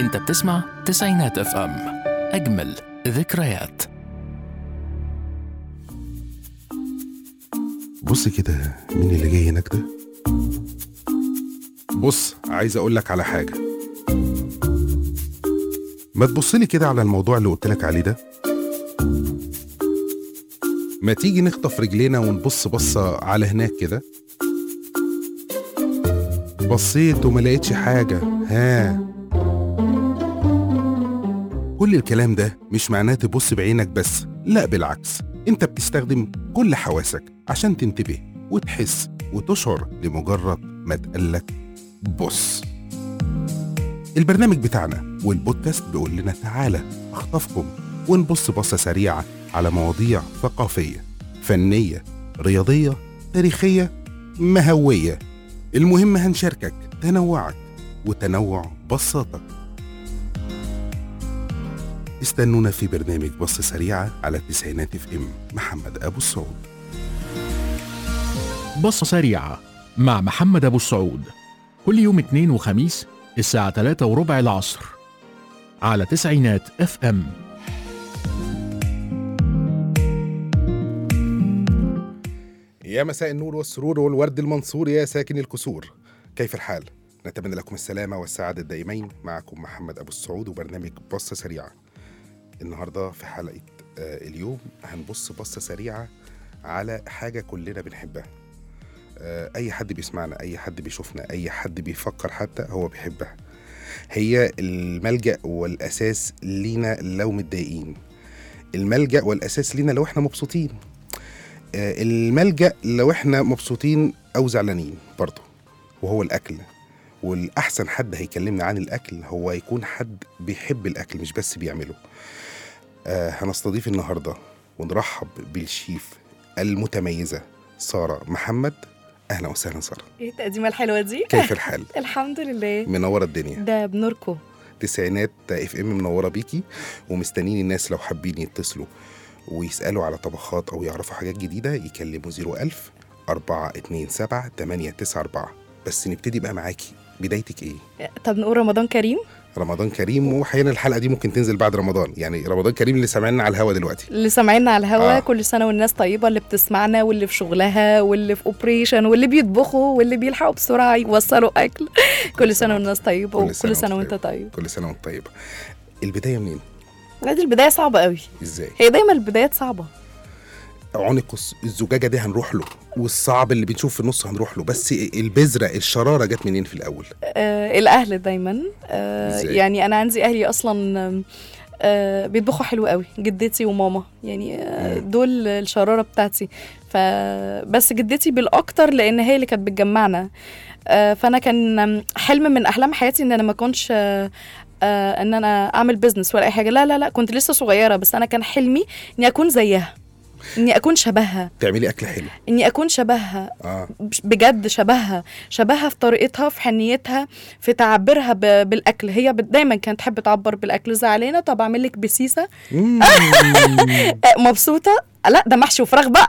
انت بتسمع تسعينات اف ام اجمل ذكريات بص كده مين اللي جاي هناك ده بص عايز اقول لك على حاجه ما تبصلي كده على الموضوع اللي قلت لك عليه ده ما تيجي نخطف رجلينا ونبص بصه على هناك كده بصيت وما لقيتش حاجه ها كل الكلام ده مش معناه تبص بعينك بس لا بالعكس انت بتستخدم كل حواسك عشان تنتبه وتحس وتشعر لمجرد ما تقلك بص البرنامج بتاعنا والبودكاست بيقول لنا تعالى اخطفكم ونبص بصة سريعة على مواضيع ثقافية فنية رياضية تاريخية مهوية المهم هنشاركك تنوعك وتنوع بصاتك استنونا في برنامج بص سريعة على التسعينات اف ام محمد أبو السعود بصة سريعة مع محمد أبو السعود كل يوم اثنين وخميس الساعة 3 وربع العصر على تسعينات اف ام يا مساء النور والسرور والورد المنصور يا ساكن الكسور كيف الحال؟ نتمنى لكم السلامة والسعادة الدائمين معكم محمد أبو السعود وبرنامج بصة سريعة النهاردة في حلقة آه، اليوم هنبص بصة سريعة على حاجة كلنا بنحبها آه، أي حد بيسمعنا أي حد بيشوفنا أي حد بيفكر حتى هو بيحبها هي الملجأ والأساس لينا لو متضايقين الملجأ والأساس لينا لو احنا مبسوطين آه، الملجأ لو احنا مبسوطين أو زعلانين برضه وهو الأكل والأحسن حد هيكلمنا عن الأكل هو يكون حد بيحب الأكل مش بس بيعمله آه هنستضيف النهاردة ونرحب بالشيف المتميزة سارة محمد أهلا وسهلا سارة ايه التقديمه الحلوه دي كيف الحال؟ الحمد لله منورة الدنيا ده بنوركو تسعينات اف ام منورة بيكي ومستنيين الناس لو حابين يتصلوا ويسألوا على طبخات أو يعرفوا حاجات جديدة يكلموا 01000 427 894 بس نبتدي بقى معاكي بدايتك ايه؟ طب نقول رمضان كريم رمضان كريم واحيانا الحلقه دي ممكن تنزل بعد رمضان يعني رمضان كريم اللي سامعنا على الهوا دلوقتي اللي سامعيننا على الهوا آه. آه. كل سنه والناس طيبه اللي بتسمعنا واللي في شغلها واللي في اوبريشن واللي بيطبخوا واللي بيلحقوا بسرعه يوصلوا اكل كل سنه والناس طيبه كل وكل سنة سنه, وأنت وانت طيب كل سنه وانت طيبه البدايه منين؟ لا دي البدايه صعبه قوي ازاي؟ هي دايما البدايات صعبه عنق الس- الزجاجه دي هنروح له والصعب اللي بنشوف في النص هنروح له بس البذره الشراره جت منين في الاول؟ آه الاهل دايما آه إزاي؟ يعني انا عندي اهلي اصلا آم، آه بيطبخوا حلو قوي جدتي وماما يعني آه مم. دول الشراره بتاعتي فبس جدتي بالاكتر لان هي اللي كانت بتجمعنا آه فانا كان آم، حلم من احلام حياتي ان انا ما اكونش آه آه ان انا اعمل بزنس ولا اي حاجه لا لا لا كنت لسه صغيره بس انا كان حلمي اني اكون زيها اني اكون شبهها تعملي اكل حلو اني اكون شبهها اه بش- بجد شبهها شبهها في طريقتها في حنيتها في تعبيرها ب- بالاكل هي بت- دايما كانت تحب تعبر بالاكل زعلانه طب اعمل لك بسيسه مم. آه، مبسوطه لا ده محشي وفراخ بقى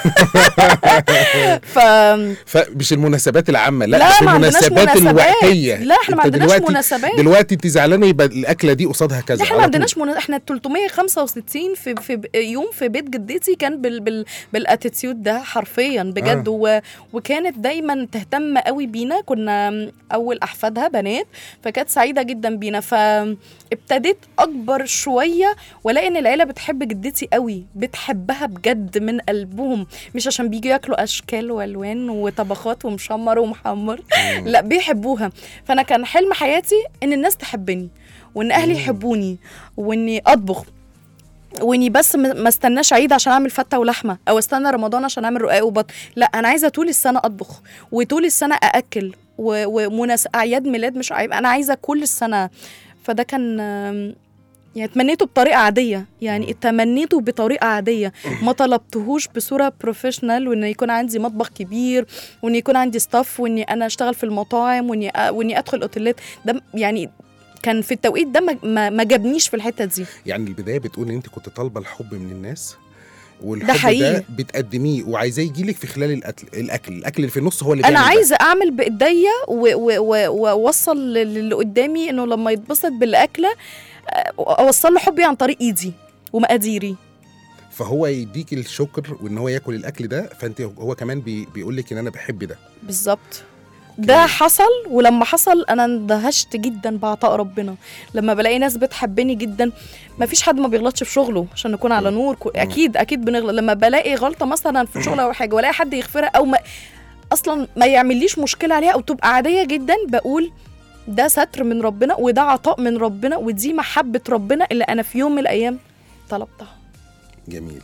ف فمش المناسبات العامه لا, لا، في ما عندناش المناسبات مناسبات. الوقتيه لا، إحنا ما أنت عندناش دلوقتي مناسبات. دلوقتي انت زعلانه يبقى الاكله دي قصادها كذا احنا على ما طول. عندناش منا... احنا 365 في في ب- يوم في بيت جدتي كان بال... بال... بالاتيتيود ده حرفيا بجد آه. و... وكانت دايما تهتم قوي بينا كنا اول احفادها بنات فكانت سعيده جدا بينا فابتديت اكبر شويه والاقي ان العيله بتحب جدتي قوي بتحبها بجد من قلبهم مش عشان بيجوا ياكلوا اشكال والوان وطبخات ومشمر ومحمر لا بيحبوها فانا كان حلم حياتي ان الناس تحبني وان اهلي مم. يحبوني واني اطبخ واني بس ما ما استناش عيد عشان اعمل فته ولحمه او استنى رمضان عشان اعمل رقاق وبط لا انا عايزه طول السنه اطبخ وطول السنه ااكل و- ومناس اعياد ميلاد مش عيب انا عايزه كل السنه فده كان آم، يعني تمنيته بطريقه عاديه يعني تمنيته بطريقه عاديه ما طلبتهوش بصوره بروفيشنال وان يكون عندي مطبخ كبير وان يكون عندي ستاف واني انا اشتغل في المطاعم واني أ- واني ادخل اوتيلات ده يعني كان في التوقيت ده ما- ما ما جابنيش في الحته دي يعني البدايه بتقول ان انت كنت طالبه الحب من الناس والحب ده حقيقي. ده بتقدميه وعايزاه يجيلك في خلال الاكل الاكل الاكل اللي في النص هو اللي انا بيعمل ده. عايزه اعمل بايديا و- و- و- واوصل للي قدامي انه لما يتبسط بالاكله آه، اوصل له حبي عن طريق ايدي ومقاديري فهو يديك الشكر وان هو ياكل الاكل ده فانت هو كمان بي بيقول لك ان انا بحب ده بالظبط ده أوكي. حصل ولما حصل انا اندهشت جدا بعطاء ربنا لما بلاقي ناس بتحبني جدا ما فيش حد ما بيغلطش في شغله عشان نكون على نور كو- اكيد اكيد بنغلط لما بلاقي غلطه مثلا في شغل او حاجه والاقي حد يغفرها او ما اصلا ما يعمليش مشكله عليها او تبقى عاديه جدا بقول ده ستر من ربنا وده عطاء من ربنا ودي محبه ربنا اللي انا في يوم من الايام طلبتها جميل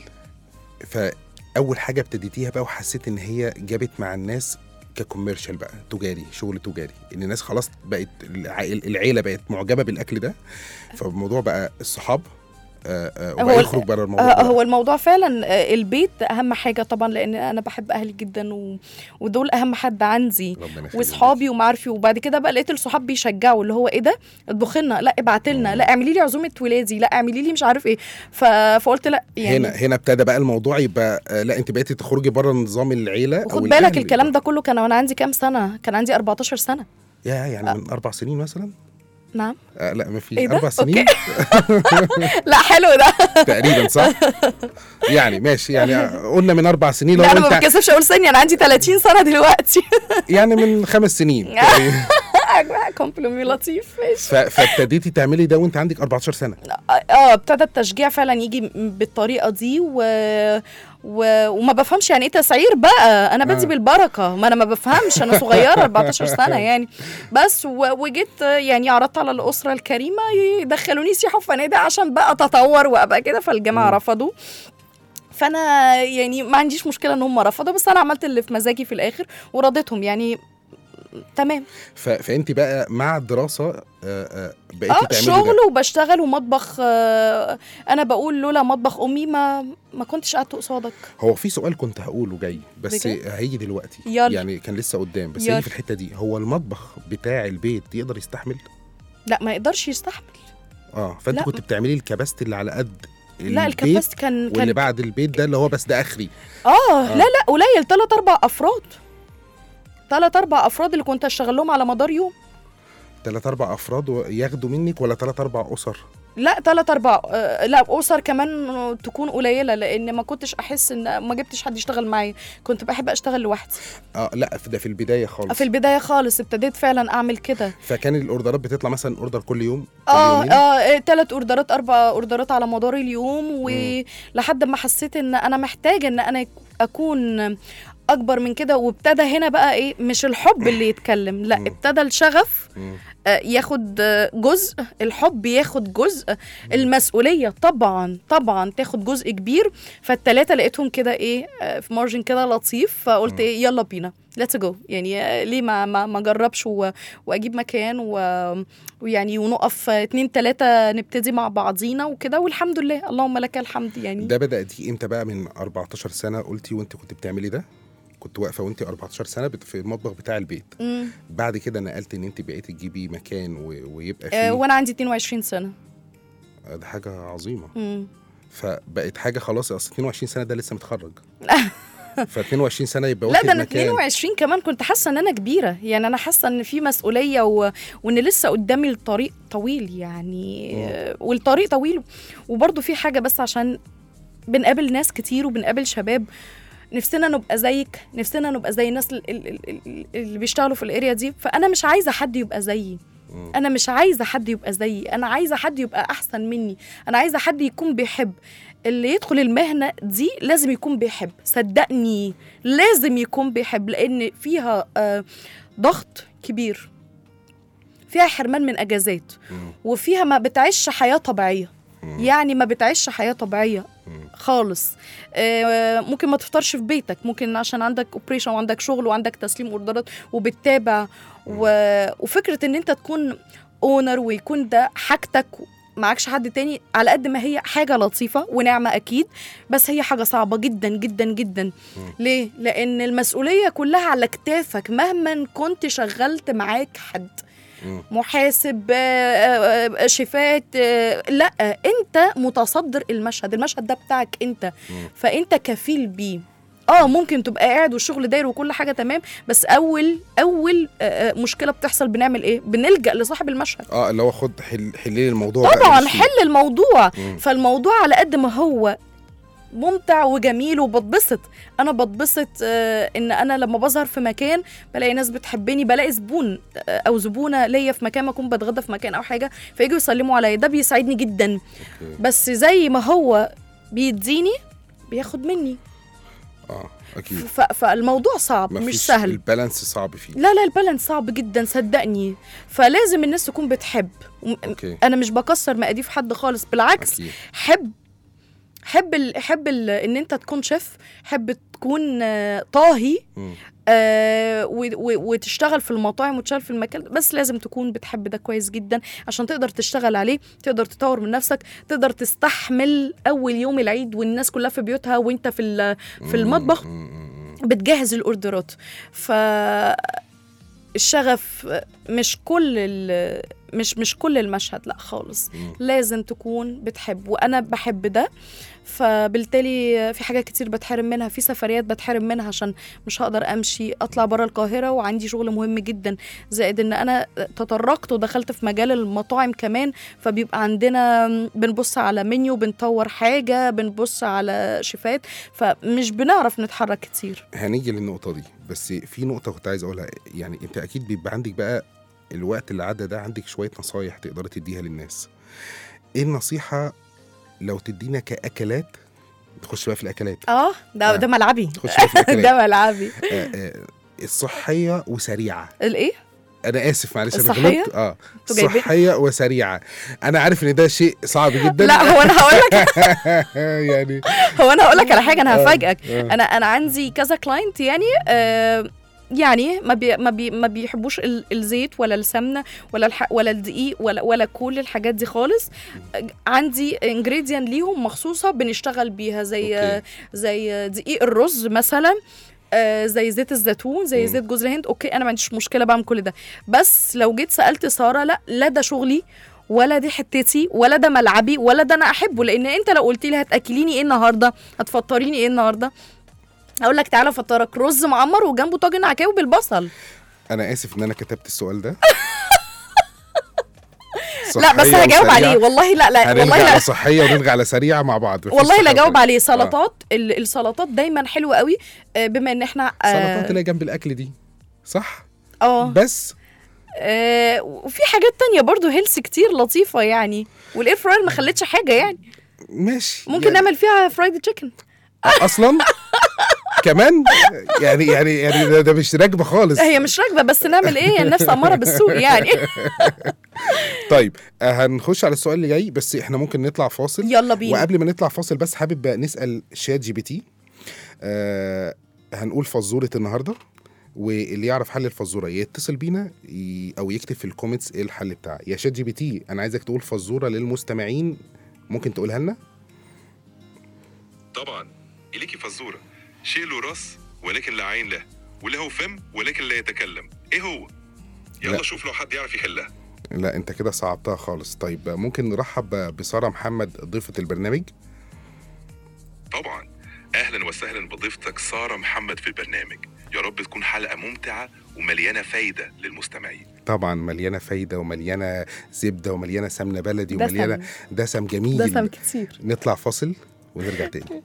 فاول حاجه ابتديتيها بقى وحسيت ان هي جابت مع الناس ككوميرشال بقى تجاري شغل تجاري ان الناس خلاص بقت العائل العيله بقت معجبه بالاكل ده فالموضوع بقى الصحاب آه آه هو وبقى ال- يخرج بره الموضوع آه، ده. هو الموضوع فعلا آه، البيت اهم حاجه طبعا لان انا بحب اهلي جدا و... ودول اهم حد عندي ربنا يخليك. واصحابي ومعارفي وبعد كده بقى لقيت الصحاب بيشجعوا اللي هو ايه ده اطبخي لنا لا ابعتي لنا لا اعملي لي عزومه ولادي لا اعملي لي مش عارف ايه ف... فقلت لا يعني هنا هنا ابتدى بقى الموضوع يبقى آه لا انت بقيتي تخرجي بره نظام العيله وخد او بالك الأهل. الكلام ده كله كان وانا عندي كام سنه كان عندي 14 سنه يا يعني من اربع سنين مثلا نعم آه لا ما في إيه ده؟ اربع سنين لا حلو ده تقريبا صح يعني ماشي يعني قلنا من اربع سنين لو لا انا ما انت بتكسفش اقول سني انا عندي 30 سنه دلوقتي يعني من خمس سنين تقريباً. كومبلمي لطيف ماشي ف- فابتديتي تعملي ده وانت عندك 14 سنه اه ابتدى التشجيع فعلا يجي م- بالطريقه دي و... و... وما بفهمش يعني ايه تسعير بقى انا بدي آه. بالبركه ما انا ما بفهمش انا صغيره 14 سنه يعني بس و... وجيت يعني عرضت على الاسره الكريمه يدخلوني سياحه في فنادق عشان بقى اتطور وابقى كده فالجماعه مم. رفضوا فانا يعني ما عنديش مشكله ان هم رفضوا بس انا عملت اللي في مزاجي في الاخر ورضيتهم يعني تمام ف... فانت بقى مع الدراسه آه، آه، بقيتي اه تعملي شغل ده وبشتغل ومطبخ آه انا بقول لولا مطبخ امي ما ما كنتش قعدت قصادك هو في سؤال كنت هقوله جاي بس بجد؟ هيجي دلوقتي يلا. يعني كان لسه قدام بس يلا. هيجي في الحته دي هو المطبخ بتاع البيت يقدر يستحمل لا ما يقدرش يستحمل اه فانت لا. كنت بتعملي الكباستي اللي على قد لا البيت الكباست كان واللي كان بعد البيت ده اللي هو بس ده اخري اه لا لا قليل ثلاث اربع افراد ثلاث اربع افراد اللي كنت اشتغل لهم على مدار يوم ثلاث اربع افراد و- ياخدوا منك ولا ثلاث اربع اسر لا ثلاث اربع آه لا اسر كمان تكون قليله لان ما كنتش احس ان ما جبتش حد يشتغل معايا كنت بحب اشتغل لوحدي اه لا في- ده في البدايه خالص في البدايه خالص ابتديت فعلا اعمل كده فكان الاوردرات بتطلع مثلا اوردر كل يوم كل اه يومين؟ اه ثلاث اوردرات اربع اوردرات على مدار اليوم ولحد ما حسيت ان انا محتاجه ان انا اكون اكبر من كده وابتدى هنا بقى ايه مش الحب اللي يتكلم لا مم. ابتدى الشغف مم. آه، ياخد آه، جزء الحب ياخد جزء المسؤوليه طبعا طبعا تاخد جزء كبير فالتلاته لقيتهم كده ايه آه، في مارجن كده لطيف فقلت ايه يلا بينا ليتس جو يعني آه، ليه ما ما, ما اجربش و- واجيب مكان و... ويعني ونقف آه، اتنين تلاته نبتدي مع بعضينا وكده والحمد لله اللهم لك الحمد يعني ده بدا دي امتى بقى من 14 سنه قلتي وانت كنت بتعملي ده كنت واقفه وانت 14 سنه بت- في المطبخ بتاع البيت مم. بعد كده نقلت ان انت بقيتي تجيبي مكان و... ويبقى آه، فيه وانا عندي 22 سنه آه، ده حاجه عظيمه مم. فبقت حاجه خلاص اصل 22 سنه ده لسه متخرج ف 22 سنه يبقى لا واخد ده انا مكان 22 كمان كنت حاسه ان انا كبيره يعني انا حاسه ان في مسؤوليه و... وان لسه قدامي الطريق طويل يعني آه، والطريق طويل وبرضه في حاجه بس عشان بنقابل ناس كتير وبنقابل شباب نفسنا نبقى زيك نفسنا نبقى زي الناس ال- ال- ال- ال- اللي بيشتغلوا في الاريا دي فانا مش عايزه حد يبقى زيي مم. انا مش عايزه حد يبقى زيي انا عايزه حد يبقى احسن مني انا عايزه حد يكون بيحب اللي يدخل المهنه دي لازم يكون بيحب صدقني لازم يكون بيحب لان فيها آه، ضغط كبير فيها حرمان من اجازات مم. وفيها ما بتعيش حياه طبيعيه مم. يعني ما بتعيش حياه طبيعيه مم. خالص آه، ممكن ما تفطرش في بيتك ممكن عشان عندك اوبريشن وعندك شغل وعندك تسليم اوردرات وبتتابع و... وفكره ان انت تكون اونر ويكون ده حاجتك معكش حد تاني على قد ما هي حاجة لطيفة ونعمة أكيد بس هي حاجة صعبة جدا جدا جدا ليه؟ لأن المسؤولية كلها على كتافك مهما كنت شغلت معاك حد مم. محاسب آه، آه، آه، شيفات آه، لا انت متصدر المشهد المشهد ده بتاعك انت مم. فانت كفيل بيه اه ممكن تبقى قاعد والشغل داير وكل حاجه تمام بس اول اول آه، آه، مشكله بتحصل بنعمل ايه بنلجا لصاحب المشهد اه اللي هو خد حل حلي الموضوع بقى طبعا مش فيه. حل الموضوع مم. فالموضوع على قد ما هو ممتع وجميل وبتبسط انا بتبسط آه، ان انا لما بظهر في مكان بلاقي ناس بتحبني بلاقي زبون آه، او زبونه ليا في مكان ما اكون بتغدى في مكان او حاجه فيجوا يسلموا عليا ده بيسعدني جدا أوكي. بس زي ما هو بيديني بياخد مني اه اكيد ف- فالموضوع صعب مش مفيش سهل البالانس صعب فيه لا لا البالانس صعب جدا صدقني فلازم الناس تكون بتحب وم- اوكي انا مش بكسر مقاديف حد خالص بالعكس اكيد حب حب ال... حب ال... ان انت تكون شيف حب تكون آه، طاهي مم. آه و... و... وتشتغل في المطاعم وتشتغل في المكان بس لازم تكون بتحب ده كويس جدا عشان تقدر تشتغل عليه تقدر تطور من نفسك تقدر تستحمل اول يوم العيد والناس كلها في بيوتها وانت في ال... في المطبخ مم، مم، مم. بتجهز الاوردرات ف الشغف مش كل ال... مش مش كل المشهد لا خالص مم. لازم تكون بتحب وانا بحب ده فبالتالي في حاجات كتير بتحرم منها في سفريات بتحرم منها عشان مش هقدر امشي اطلع بره القاهره وعندي شغل مهم جدا زائد ان انا تطرقت ودخلت في مجال المطاعم كمان فبيبقى عندنا بنبص على منيو بنطور حاجه بنبص على شيفات فمش بنعرف نتحرك كتير هنيجي للنقطة دي بس في نقطة كنت عايز أقولها يعني أنت أكيد بيبقى عندك بقى الوقت اللي عدى ده عندك شوية نصايح تقدري تديها للناس إيه النصيحة لو تدينا كأكلات تخش بقى في الأكلات اه ده آه. ده ملعبي تخش بقى في الأكلات ده ملعبي آه آه الصحية وسريعة الايه أنا آسف معلش أنا الصحية؟ غلطت اه انتوا جايبين- صحية وسريعة أنا عارف إن ده شيء صعب جدا لا هو انا هقول لك يعني هو انا هقول لك على حاجه انا آه، هفاجئك آه. انا انا عندي كذا كلاينت يعني آه يعني ما بي ما, بي ما بيحبوش ال- الزيت ولا السمنه ولا الح ولا الدقيق ولا ولا كل الحاجات دي خالص آه، عندي انجريدينت ليهم مخصوصه بنشتغل بيها زي أوكي. آه زي دقيق الرز مثلا آه زي زيت الزيتون زي مم. زيت جوز الهند اوكي انا ما عنديش مشكله بعمل كل ده بس لو جيت سالت ساره لا لا ده شغلي ولا دي حتتي ولا ده ملعبي ولا ده انا احبه لان انت لو قلت لي هتاكليني ايه النهارده هتفطريني ايه النهارده اقول لك تعالى افطرك رز معمر وجنبه طاجن عكاوي بالبصل أنا آسف إن أنا كتبت السؤال ده لا بس صحية هجاوب وسريعة. عليه والله لا لا والله هنرجع لا على صحيه ونرجع على سريعه مع بعض مفيش والله لا صحة جاوب وسريعة. عليه سلطات ال- السلطات دايما حلوه قوي آه، بما ان احنا سلطات اه اللي جنب الاكل دي صح اه بس آه، وفي حاجات تانية برضو هيلث كتير لطيفه يعني والاير فراير ما خلتش حاجه يعني ماشي ممكن يعني نعمل فيها فرايد تشيكن اصلا كمان يعني يعني يعني ده, ده مش راكبه خالص هي مش راكبه بس نعمل ايه النفس اماره بالسوق يعني طيب آه، هنخش على السؤال اللي جاي بس احنا ممكن نطلع فاصل يلا بينا وقبل ما نطلع فاصل بس حابب نسال شات جي بي تي آه هنقول فزوره النهارده واللي يعرف حل الفزوره يتصل بينا ي... او يكتب في الكومنتس ايه الحل بتاعه يا شات جي بي تي انا عايزك تقول فزوره للمستمعين ممكن تقولها لنا طبعا إليكي فزورة شيء له راس ولكن لا عين له وله فم ولكن لا يتكلم ايه هو يلا لا. شوف لو حد يعرف يحلها لا انت كده صعبتها خالص طيب ممكن نرحب بساره محمد ضيفه البرنامج طبعا اهلا وسهلا بضيفتك ساره محمد في البرنامج يا رب تكون حلقه ممتعه ومليانه فايده للمستمعين طبعا مليانه فايده ومليانه زبده ومليانه سمنه بلدي دسم. ومليانه دسم جميل دسم كتير نطلع فاصل ونرجع تاني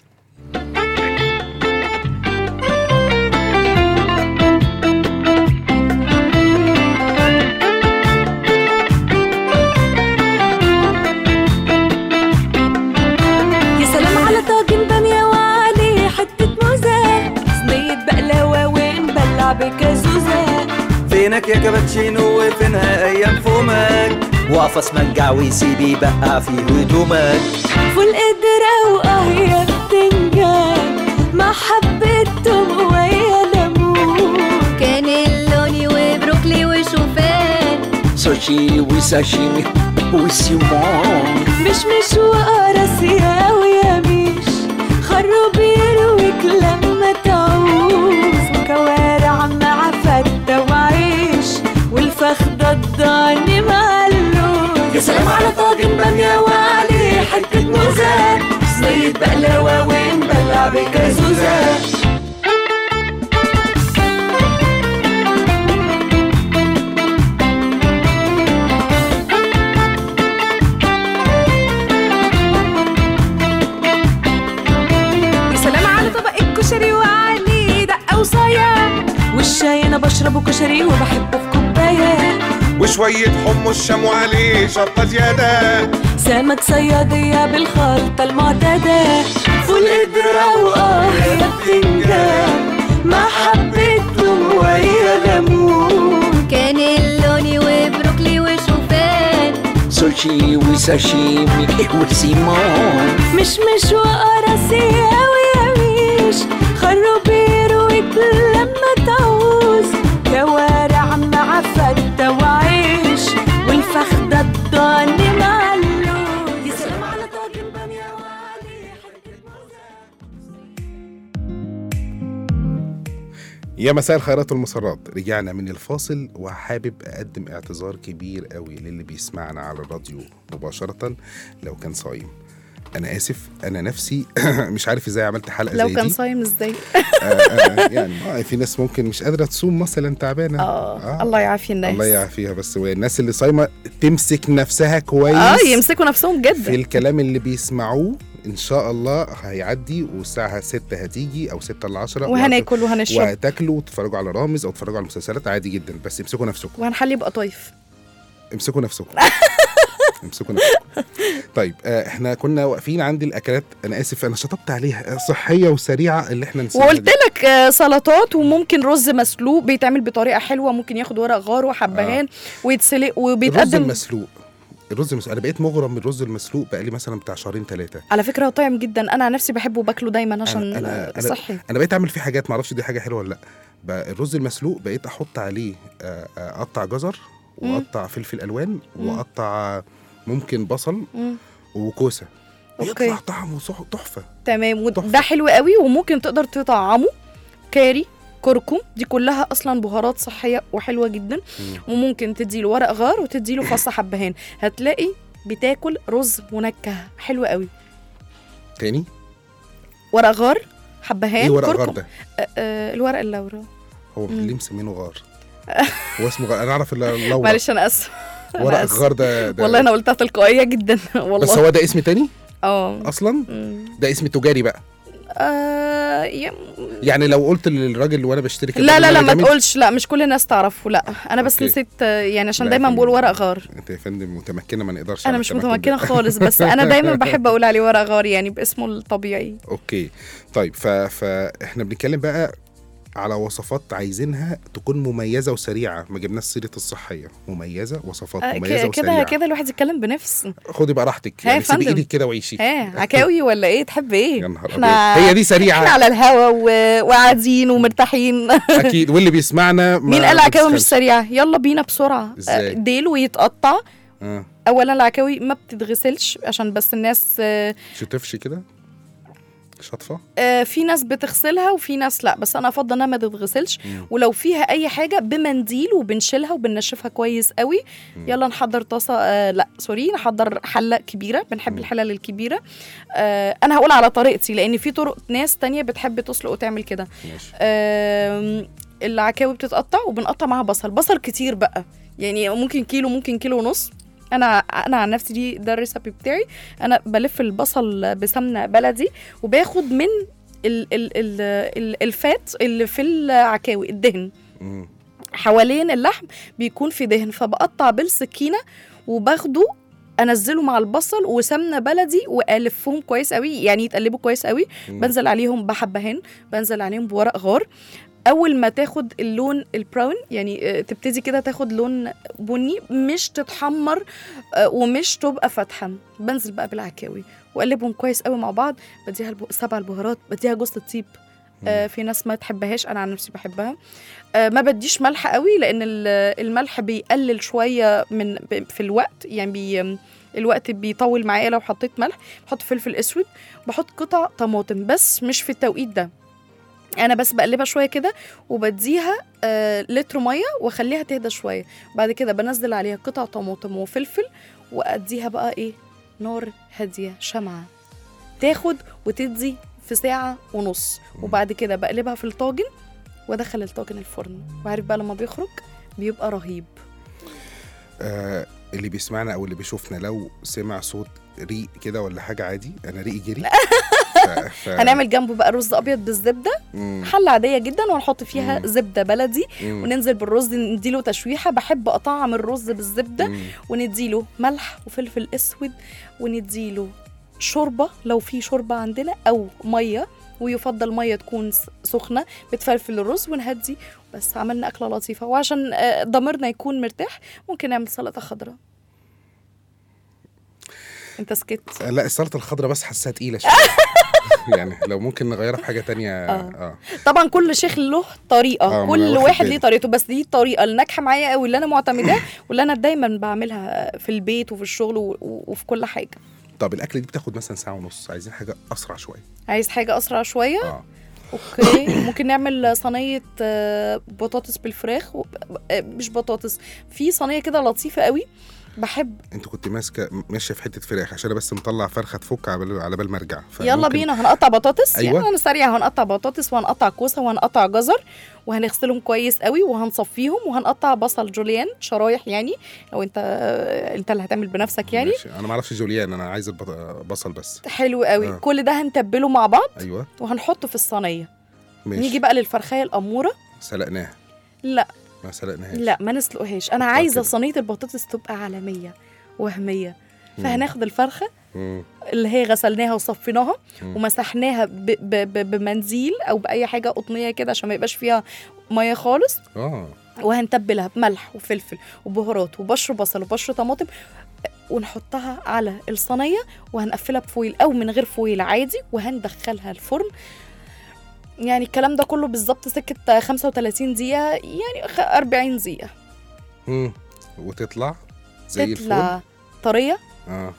يا سلام على طاجن بامية وعليه حتة موزة صينية بقلاوة ونبلع بكازوزة فينك يا كابتشينو وفينها ايام فمك واقف اسمنجع ويسيب يبقع في هدومك فول قدرة واه يا بتنجان مع حبة توم ويا ليمون كانيلوني وبروكلي وشوفان سوشي وساشيمي وسيمون مش مش وقرص يا ويميش خروب يرويك لما تعوز وكوارع مع فتة وعيش والفخدة صينية بقلاوة ونبلع بكازوزة يا سلام على طبق الكشري وعليه دقة وصايا والشاي انا بشربه كشري وبحبه في كوبايه وشوية حمص شام وعليه شطة زيادة سمك صيادية بالخلطة المعتادة فول قدرة وآه يا بتنجان مع حبة توم وهي ليمون كان اللوني وبروكلي وشوفان سوشي وساشيمي وسيمون مش مش وقراصي أوي أويش خروبير وكل لما تعوز كوارع مع فتة وعيش والفخدة الضاني مع اللوز يا سلام على طاجن بامية وعليه حتة يا مساء الخيرات والمسرات رجعنا من الفاصل وحابب اقدم اعتذار كبير قوي للي بيسمعنا على الراديو مباشره لو كان صايم انا اسف انا نفسي مش عارف ازاي عملت حلقه لو زي كان دي صايم ازاي آه آه يعني آه في ناس ممكن مش قادره تصوم مثلا تعبانه اه الله يعافي الناس الله يعافيها بس الناس اللي صايمه تمسك نفسها كويس اه يمسكوا نفسهم في جدا الكلام اللي بيسمعوه ان شاء الله هيعدي والساعه 6 هتيجي او 6 ل 10 وهناكل وهنشرب وهتاكلوا وتتفرجوا على رامز او تتفرجوا على المسلسلات عادي جدا بس امسكوا نفسكم وهنحلي بقطايف امسكوا نفسكم امسكوا نفسكم طيب آه احنا كنا واقفين عند الاكلات انا اسف انا شطبت عليها آه، صحيه وسريعه اللي احنا نسيناها وقلت دي. لك آه، سلطات وممكن رز مسلوق بيتعمل بطريقه حلوه ممكن ياخد ورق غار وحبهان ويتسلق الرز وبيتقدم المسلوق الرز المسلوق انا بقيت مغرم من الرز المسلوق بقالي مثلا بتاع شهرين ثلاثه على فكره هو طعم جدا انا عن نفسي بحبه وباكله دايما عشان أنا- آه، أنا- صحي انا بقيت اعمل فيه حاجات معرفش دي حاجه حلوه ولا لا بقى الرز المسلوق بقيت احط عليه آه، آه، اقطع جزر مم. واقطع فلفل الوان مم. واقطع ممكن بصل مم. وكوسه أوكي. يطلع طعمه صح- تحفه تمام تحفة. وده حلو قوي وممكن تقدر تطعمه كاري كركم دي كلها اصلا بهارات صحيه وحلوه جدا مم. وممكن تديله ورق غار وتديله فص حبهان هتلاقي بتاكل رز منكه حلو قوي تاني ورق غار حبهان ايه ورق كركم غار ده آه آه الورق اللورا هو مم. ليه مسمينه غار هو اسمه غار انا اعرف اللورا معلش انا اسفه أنا ورق آسفة. غار ده, ده والله انا قلتها تلقائيه جدا بس والله هو ده اسم تاني اه اصلا مم. ده اسم تجاري بقى آه يا- يعني لو قلت للراجل وانا بشتري كده لا لا لا ما جامد، تقولش لا مش كل الناس تعرفه لا انا بس أوكي. نسيت آه، يعني عشان لا، دايما فندم. بقول ورق غار انت يا فندم متمكنه ما نقدرش انا على مش التمكن ده. متمكنه خالص بس انا دايما بحب اقول عليه ورق غار يعني باسمه الطبيعي اوكي طيب ف... فاحنا بنتكلم بقى على وصفات عايزينها تكون مميزه وسريعه ما جبناش سيره الصحيه مميزه وصفات آه، مميزه ك- كده وسريعه كده الواحد يتكلم بنفس خدي بقى راحتك ها يا يعني سيبي فندم. ايدك كده وعيشي ها عكاوي ولا ايه تحب ايه يا نهار احنا ابيض هي دي سريعه احنا على الهوا و- وقاعدين ومرتاحين اكيد واللي بيسمعنا ما مين قال عكاوي مش بتسخنش. سريعه يلا بينا بسرعه إزاي؟ آه، ديل ويتقطع اه اولا العكاوي ما بتتغسلش عشان بس الناس آه، مش تفشي كده شطفه آه، في ناس بتغسلها وفي ناس لا بس انا افضل انها ما تتغسلش مم. ولو فيها اي حاجه بمنديل وبنشيلها وبننشفها كويس قوي مم. يلا نحضر طاسه آه لا سوري نحضر حله كبيره بنحب مم. الحلل الكبيره آه انا هقول على طريقتي لان في طرق ناس تانية بتحب تسلق وتعمل كده ماشي آم، العكاوي بتتقطع وبنقطع معاها بصل بصل كتير بقى يعني ممكن كيلو ممكن كيلو ونص انا انا عن نفسي دي ده الريسبي بتاعي انا بلف البصل بسمنه بلدي وباخد من ال ال ال ال الفات اللي في العكاوي الدهن مم. حوالين اللحم بيكون في دهن فبقطع بالسكينه وباخده انزله مع البصل وسمنه بلدي والفهم كويس قوي يعني يتقلبوا كويس قوي مم. بنزل عليهم بحبهان بنزل عليهم بورق غار اول ما تاخد اللون البراون يعني آه، تبتدي كده تاخد لون بني مش تتحمر آه، ومش تبقى فاتحه بنزل بقى بالعكاوي واقلبهم كويس قوي مع بعض بديها الب... سبع البهارات بديها جوز الطيب آه في ناس ما تحبهاش انا عن نفسي بحبها آه ما بديش ملح قوي لان ال- الملح بيقلل شويه من ب- في الوقت يعني بي الوقت بيطول معايا لو حطيت ملح بحط فلفل اسود بحط قطع طماطم بس مش في التوقيت ده انا بس بقلبها شويه كده وبديها آه لتر ميه واخليها تهدى شويه بعد كده بنزل عليها قطع طماطم وفلفل واديها بقى ايه نار هاديه شمعه تاخد وتدي في ساعه ونص وبعد كده بقلبها في الطاجن وادخل الطاجن الفرن وعارف بقى لما بيخرج بيبقى رهيب آه اللي بيسمعنا او اللي بيشوفنا لو سمع صوت ريق كده ولا حاجه عادي انا ريقي جري ف... ف... هنعمل جنبه بقى رز ابيض بالزبده مم. حله عاديه جدا وهنحط فيها مم. زبده بلدي مم. وننزل بالرز نديله تشويحه بحب اطعم الرز بالزبده مم. ونديله ملح وفلفل اسود ونديله شوربه لو في شوربه عندنا او ميه ويفضل ميه تكون س- سخنه بتفلفل الرز ونهدي بس عملنا اكله لطيفه وعشان آه، ضميرنا يكون مرتاح ممكن نعمل سلطه خضراء انت سكت لا السلطه الخضراء بس حاساها تقيله شويه يعني لو ممكن نغيرها في حاجه تانية آه. اه طبعا كل شيخ له طريقه آه، ما كل أنا واخد واحد بالي. ليه طريقته بس دي الطريقه اللي ناجحه معايا قوي اللي انا معتمداها واللي انا دايما بعملها في البيت وفي الشغل و- و- وفي كل حاجه طب الاكله دي بتاخد مثلا ساعه ونص عايزين حاجه اسرع شويه عايز حاجه اسرع شويه اه اوكي ممكن نعمل صينيه آه، بطاطس بالفراخ و... آه، مش بطاطس في صينيه كده لطيفه قوي بحب انت كنت ماسكه ماشيه في حته فراخ عشان انا بس مطلع فرخه تفك على بال على بال ما ارجع يلا فممكن- بينا هنقطع بطاطس أيوة. يعني انا سريع هنقطع بطاطس وهنقطع كوسه وهنقطع جزر وهنغسلهم كويس قوي وهنصفيهم وهنقطع بصل جوليان شرايح يعني لو انت انت اللي هتعمل بنفسك يعني ماشي. انا ما اعرفش جوليان انا عايز البصل بس حلو قوي آه. كل ده هنتبله مع بعض ايوه وهنحطه في الصينيه ماشي نيجي بقى للفرخايه الاموره سلقناها لا ما سلقناهاش لا ما نسلقهاش انا حطها عايزه كده. صينيه البطاطس تبقى عالميه وهميه مم. فهناخد الفرخه مم. اللي هي غسلناها وصفيناها مم. ومسحناها ب ب ب بمنديل او باي حاجه قطنيه كده عشان ما يبقاش فيها ميه خالص اه وهنتبلها بملح وفلفل وبهارات وبشر بصل وبشر طماطم ونحطها على الصينيه وهنقفلها بفويل او من غير فويل عادي وهندخلها الفرن يعني الكلام ده كله بالظبط سكه 35 دقيقه يعني خ- 40 دقيقه مم. وتطلع زي الفل تطلع طريه اه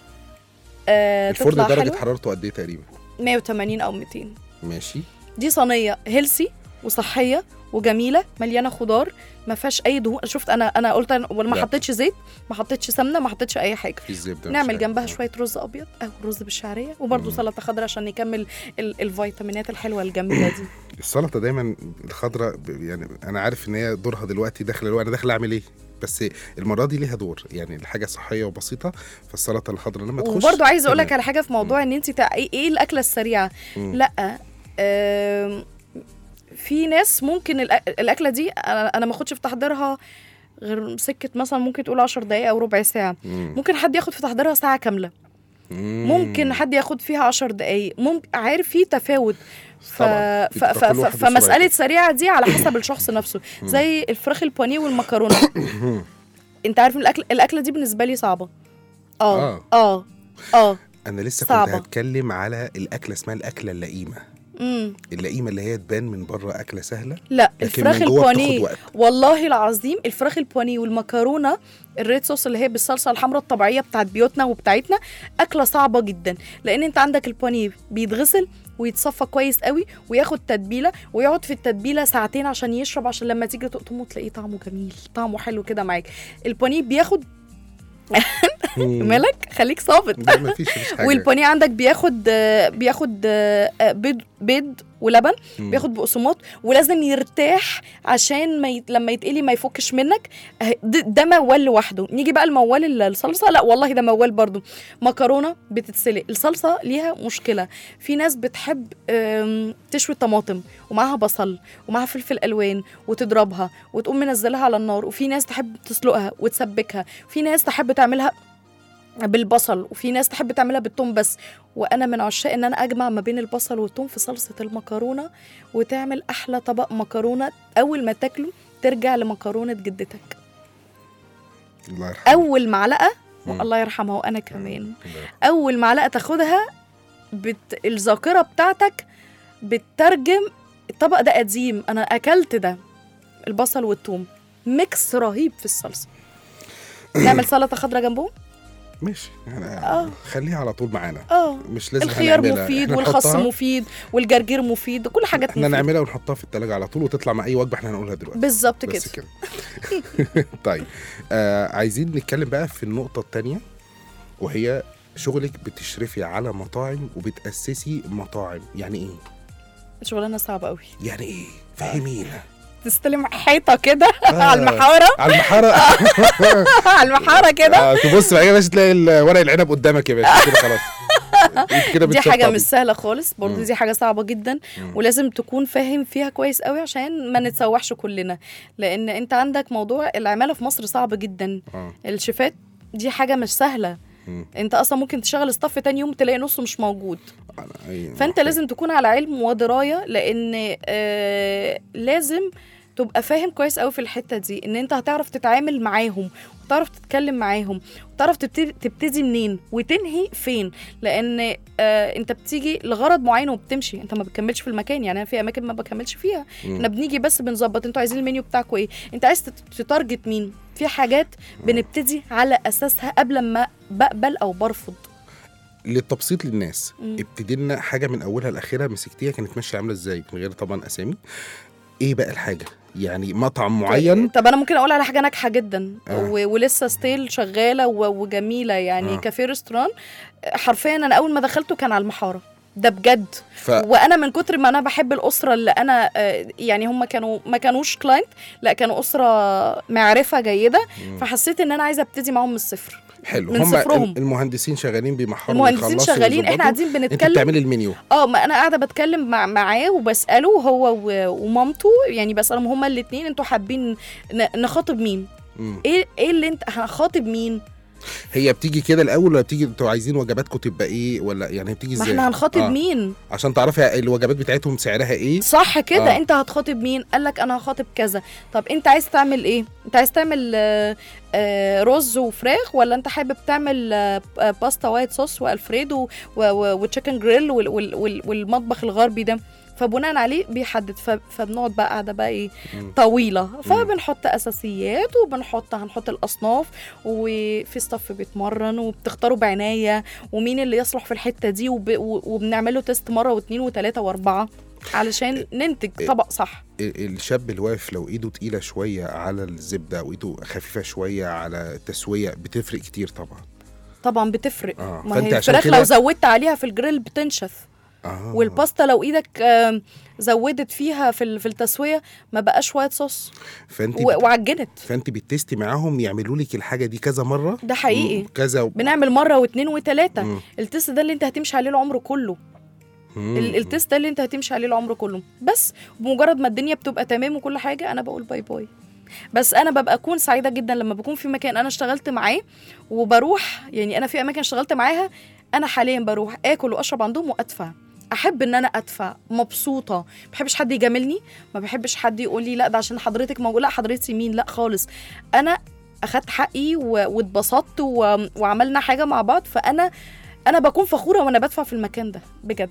آه الفرن تطلع درجه حلوة حرارته قد ايه تقريبا 180 او 200 ماشي دي صينيه هيلسي وصحيه وجميله مليانه خضار ما فيهاش اي دهون شفت انا انا قلت أنا ولا ما لا. حطيتش زيت ما حطيتش سمنه ما حطيتش اي حاجه في الزبده مش نعمل عارف. جنبها آه. شويه رز ابيض او رز بالشعريه وبرده مم. سلطه خضراء عشان نكمل ال- الفيتامينات الحلوه الجميله دي السلطه دايما الخضراء ب- يعني انا عارف ان هي دورها دلوقتي داخل الوقت انا داخل اعمل ايه بس المره دي ليها دور يعني الحاجه صحيه وبسيطه فالسلطه الخضراء لما تخش وبرده عايزه اقول لك تمام. على حاجه في موضوع ان انت تع... ايه إيه الاكله السريعه مم. لا آم، في ناس ممكن الأ- الاكله دي انا أنا ما اخدش في تحضيرها غير سكه مثلا ممكن تقول 10 دقائق او ربع ساعه مم. ممكن حد ياخد في تحضيرها ساعه كامله مم. ممكن حد ياخد فيها 10 دقائق ممكن عارف في تفاوت ف... طبعاً. ف... بيبقى ف... كل ف... واحد فمساله وسرعته. سريعه دي على حسب الشخص نفسه زي الفراخ البانيه والمكرونه انت عارف إن الاكل الاكله دي بالنسبه لي صعبه اه آه. اه اه انا لسه صعبة. كنت هتكلم على الاكله اسمها الاكله اللئيمه امم اللئيمه اللي هي تبان من بره اكله سهله لا لكن الفراخ من جوه البانيه بتاخد وقت والله العظيم الفراخ البانيه والمكرونه الريد صوص اللي هي بالصلصه الحمراء الطبيعيه بتاعت بيوتنا وبتاعتنا اكله صعبه جدا لان انت عندك البانيه بيتغسل ويتصفى كويس قوي وياخد تتبيله ويقعد في التتبيله ساعتين عشان يشرب عشان لما تيجي تقطمه تلاقيه طعمه جميل طعمه حلو كده معاك البانيه بياخد مم. مالك خليك صابت لا مفيش مفيش حاجه والبانيه عندك بياخد آه، بياخد آه، آه، بيض بيض ولبن مم. بياخد بقسماط ولازم يرتاح عشان ما يت... لما يتقلي ما يفكش منك أه، ده, ده موال لوحده نيجي بقى الموال ال- الصلصه لا والله ده موال برضو مكرونه بتتسلق الصلصه ليها مشكله في ناس بتحب آم، تشوي طماطم ومعاها بصل ومعاها فلفل الوان وتضربها وتقوم منزلها على النار وفي ناس تحب تسلقها وتسبكها في ناس تحب تعملها بالبصل وفي ناس تحب تعملها بالثوم بس وانا من عشاق ان انا اجمع ما بين البصل والثوم في صلصه المكرونه وتعمل احلى طبق مكرونه اول ما تاكله ترجع لمكرونه جدتك الله يرحمه اول معلقه مم. الله يرحمها وانا كمان الله يرحمه. اول معلقه تاخدها بت... الذاكره بتاعتك بتترجم الطبق ده قديم انا اكلت ده البصل والثوم ميكس رهيب في الصلصه نعمل سلطه خضراء جنبهم ماشي يعني آه. خليها على طول معانا اه مش لازم الخيار هنعملها. مفيد إحنا والخس نحطها- مفيد والجرجير مفيد كل حاجات احنا مفيدة نعملها ونحطها في التلاجة على طول وتطلع مع اي وجبه احنا هنقولها دلوقتي بالظبط بس كده كده طيب آه عايزين نتكلم بقى في النقطة التانية وهي شغلك بتشرفي على مطاعم وبتاسسي مطاعم يعني ايه شغلانه صعبه قوي يعني ايه فهمينا تستلم حيطه كده آه. على المحاره على المحاره على المحاره كده آه، تبص بقى يا باشا تلاقي ال- ورق العنب قدامك يا باشا كده خلاص كده دي حاجه بتشطبي. مش سهله خالص برضه مم. دي حاجه صعبه جدا مم. ولازم تكون فاهم فيها كويس قوي عشان ما نتسوحش كلنا لان انت عندك موضوع العماله في مصر صعب جدا اه الشيفات دي حاجه مش سهله مم. انت اصلا ممكن تشغل ستاف تاني يوم تلاقي نصه مش موجود أنا- أي- فانت لازم تكون على علم ودرايه لان آه لازم تبقى فاهم كويس قوي في الحته دي ان انت هتعرف تتعامل معاهم وتعرف تتكلم معاهم وتعرف تبتدي, تبتدي منين وتنهي فين لان آه انت بتيجي لغرض معين وبتمشي انت ما بتكملش في المكان يعني انا في اماكن ما بكملش فيها مم. احنا بنيجي بس بنظبط انتوا عايزين المنيو بتاعكم ايه انت عايز تت- تتارجت مين في حاجات بنبتدي على اساسها قبل ما بقبل او برفض للتبسيط للناس مم. ابتدي لنا حاجه من اولها لاخرها مسكتيها كانت ماشيه عامله ازاي من غير طبعا اسامي ايه بقى الحاجه يعني مطعم معين طب انا ممكن اقول على حاجه ناجحه جدا آه. و- ولسه ستيل شغاله و- وجميله يعني آه. كافيه ريستوران حرفيا انا اول ما دخلته كان على المحاره ده بجد ف... وانا من كتر ما انا بحب الاسره اللي انا آه، يعني هم كانوا ما كانوش كلاينت لا كانوا اسره معرفه جيده مم. فحسيت ان انا عايزه ابتدي معاهم من الصفر حلو من هم صفرهم. المهندسين شغالين بيمحروا المهندسين ويخلصوا شغالين ويظبطوا. احنا قاعدين انت بنتكلم بتعملي المنيو اه ما انا قاعده بتكلم مع معاه وبساله هو و- ومامته يعني بسالهم هما الاثنين انتوا حابين ن- نخاطب مين مم. ايه ايه اللي انت هخاطب مين هي بتيجي كده الاول ولا بتيجي انتوا عايزين وجباتكم تبقى ايه ولا يعني هي بتيجي ما ازاي احنا هنخاطب آه. مين عشان تعرفي الوجبات بتاعتهم سعرها ايه صح كده آه. آه. انت هتخاطب مين قال لك انا هخاطب كذا طب انت عايز تعمل ايه انت عايز تعمل آه، آه، رز وفراخ ولا انت حابب تعمل آه، آه، باستا وايت صوص والفريدو وتشيكن جريل وال- وال- وال- والمطبخ الغربي ده فبناء عليه بيحدد ف- فبنقعد بقى قاعده بقى ايه مم. طويله فبنحط اساسيات وبنحط هنحط الاصناف وفي ستاف بيتمرن وبتختاروا بعنايه ومين اللي يصلح في الحته دي وب... و- وبنعمله تيست مره واثنين وثلاثه واربعه علشان ننتج طبق صح ال- الشاب اللي واقف لو ايده تقيله شويه على الزبده او ايده خفيفه شويه على التسويه بتفرق كتير طبعا طبعا بتفرق آه، ما فأنت هي عشان الفراخ كده- لو زودت عليها في الجريل بتنشف آه. والباستا لو ايدك آم، زودت فيها في ال- في التسويه ما بقاش وايت صوص فانت و- وعجنت فانت بتستي معاهم يعملوا لك الحاجه دي كذا مره ده حقيقي مم، كذا و... بنعمل مره واثنين وثلاثه مم. التست ده اللي انت هتمشي عليه العمر كله مم. ال- التست ده اللي انت هتمشي عليه العمر كله بس بمجرد ما الدنيا بتبقى تمام وكل حاجه انا بقول باي باي بس انا ببقى اكون سعيده جدا لما بكون في مكان انا اشتغلت معاه وبروح يعني انا في اماكن اشتغلت معاها انا حاليا بروح اكل واشرب عندهم وادفع احب ان انا ادفع مبسوطه ما بحبش حد يجاملني ما بحبش حد يقول لي لا ده عشان حضرتك موجود لا حضرتي مين لا خالص انا اخدت حقي و- واتبسطت و- وعملنا حاجه مع بعض فانا انا بكون فخوره وانا بدفع في المكان ده بجد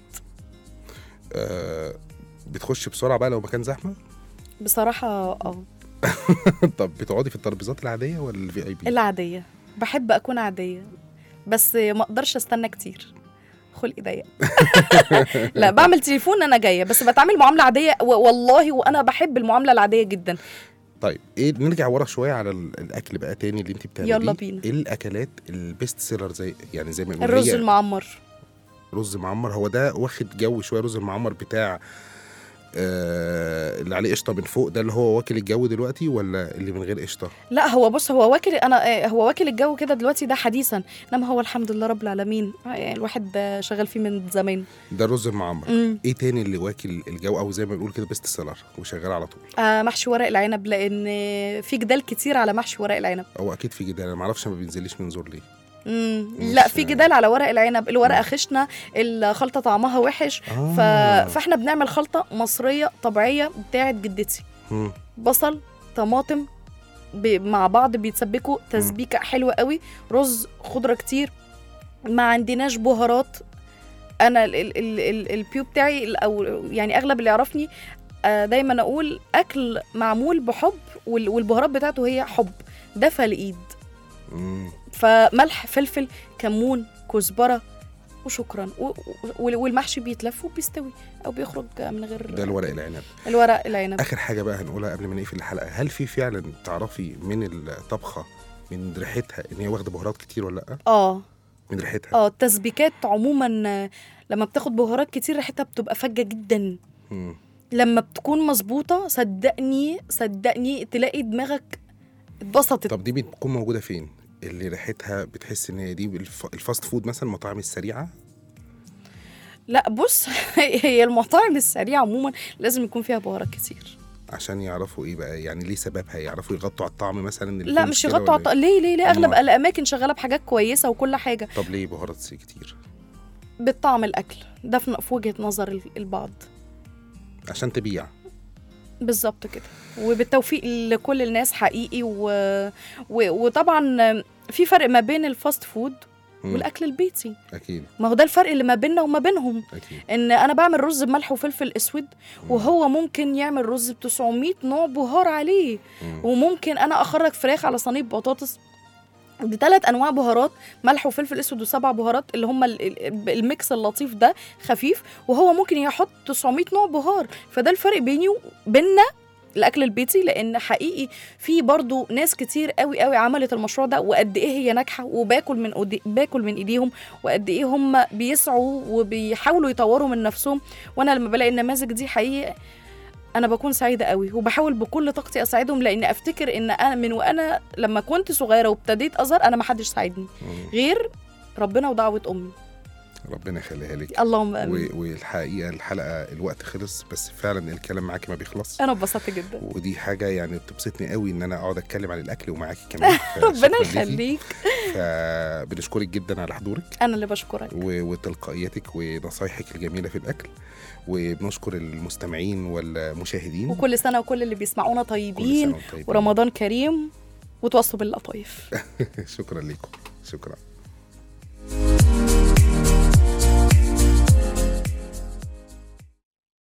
آه بتخش بسرعه بقى لو مكان زحمه بصراحه اه طب بتقعدي في الترابيزات العاديه ولا الفي اي بي العاديه بحب اكون عاديه بس ما اقدرش استنى كتير خلقي ضيق لا بعمل تليفون انا جايه بس بتعامل معامله عاديه و- والله وانا بحب المعامله العاديه جدا طيب ايه نرجع ورا شويه على ال- الاكل بقى تاني اللي انت بتعمليه يلا بينا. ايه الاكلات البيست سيلر زي يعني زي ما نقول الرز هي المعمر رز معمر هو ده واخد جو شويه رز المعمر بتاع آه اللي عليه قشطه من فوق ده اللي هو واكل الجو دلوقتي ولا اللي من غير قشطه لا هو بص هو واكل انا آه، هو واكل الجو كده دلوقتي ده حديثا انما هو الحمد لله رب العالمين آه، يعني الواحد آه، شغال فيه من زمان ده الرز المعمر مم. ايه تاني اللي واكل الجو او زي ما بنقول كده بيست سيلر وشغال على طول آه محشي ورق العنب لان في جدال كتير على محشي ورق العنب هو اكيد في جدال انا ما اعرفش ما بينزليش من زور ليه مم. مش- لا في جدال على ورق العنب الورقه خشنه الخلطه طعمها وحش آه. ف... فاحنا بنعمل خلطه مصريه طبيعيه بتاعت جدتي مم. بصل طماطم ب... مع بعض بيتسبكوا تسبيكه حلوه قوي رز خضره كتير ما عندناش بهارات انا ال... ال... ال... ال... البيو بتاعي ال- او يعني اغلب اللي يعرفني آه، دايما اقول اكل معمول بحب وال... والبهارات بتاعته هي حب دفى الايد مم. فملح فلفل كمون كزبره وشكرا و... و... والمحشي بيتلف وبيستوي او بيخرج من غير ده الورق العنب الورق العنب اخر حاجه بقى هنقولها قبل ما نقفل الحلقه هل في فعلا تعرفي من الطبخه من ريحتها ان هي واخده بهارات كتير ولا لا اه من ريحتها اه التسبيكات عموما آه، لما بتاخد بهارات كتير ريحتها بتبقى فجه جدا مم. لما بتكون مظبوطه صدقني صدقني تلاقي دماغك اتبسطت طب دي بتكون موجوده فين اللي ريحتها بتحس ان هي دي الف... الفاست فود مثلا المطاعم السريعه لا بص هي المطاعم السريعه عموما لازم يكون فيها بهارات كتير عشان يعرفوا ايه بقى يعني ليه سببها يعرفوا يغطوا على الطعم مثلا اللي لا فيه مش مشكلة يغطوا ولا عط... ليه ليه ليه اغلب أمال؟ الاماكن شغاله بحاجات كويسه وكل حاجه إيه؟ طب ليه بهارات كتير بالطعم الاكل ده في في وجهه نظر ال- البعض عشان تبيع بالظبط كده وبالتوفيق لكل الناس حقيقي و... و... وطبعا في فرق ما بين الفاست فود مم. والاكل البيتي اكيد ما هو ده الفرق اللي ما بيننا وما بينهم اكيد ان انا بعمل رز بملح وفلفل اسود وهو ممكن يعمل رز ب 900 نوع بهار عليه مم. وممكن انا اخرج فراخ على صينيه بطاطس بثلاث انواع بهارات ملح وفلفل اسود وسبع بهارات اللي هم ال- ال- الميكس اللطيف ده خفيف وهو ممكن يحط 900 نوع بهار فده الفرق بيني وبيننا الاكل البيتي لان حقيقي في برضو ناس كتير قوي قوي عملت المشروع ده وقد ايه هي ناجحه وباكل من أودي باكل من ايديهم وقد ايه هم بيسعوا وبيحاولوا يطوروا من نفسهم وانا لما بلاقي النماذج دي حقيقي انا بكون سعيده قوي وبحاول بكل طاقتي اساعدهم لان افتكر ان انا من وانا لما كنت صغيره وابتديت اظهر انا ما حدش ساعدني مم. غير ربنا ودعوه امي ربنا يخليها لك اللهم امين و... والحقيقه الحلقه الوقت خلص بس فعلا الكلام معاكي ما بيخلص انا اتبسطت جدا ودي حاجه يعني بتبسطني قوي ان انا اقعد اتكلم عن الاكل ومعاكي كمان ربنا فشكراً ليكي. يخليك فبنشكرك جدا على حضورك انا اللي بشكرك و- وتلقائيتك ونصايحك الجميله في الاكل وبنشكر المستمعين والمشاهدين وكل سنه وكل اللي بيسمعونا كل طيبين سنة وانتم طيبين. ورمضان كريم وتواصلوا باللطايف شكرا لكم شكرا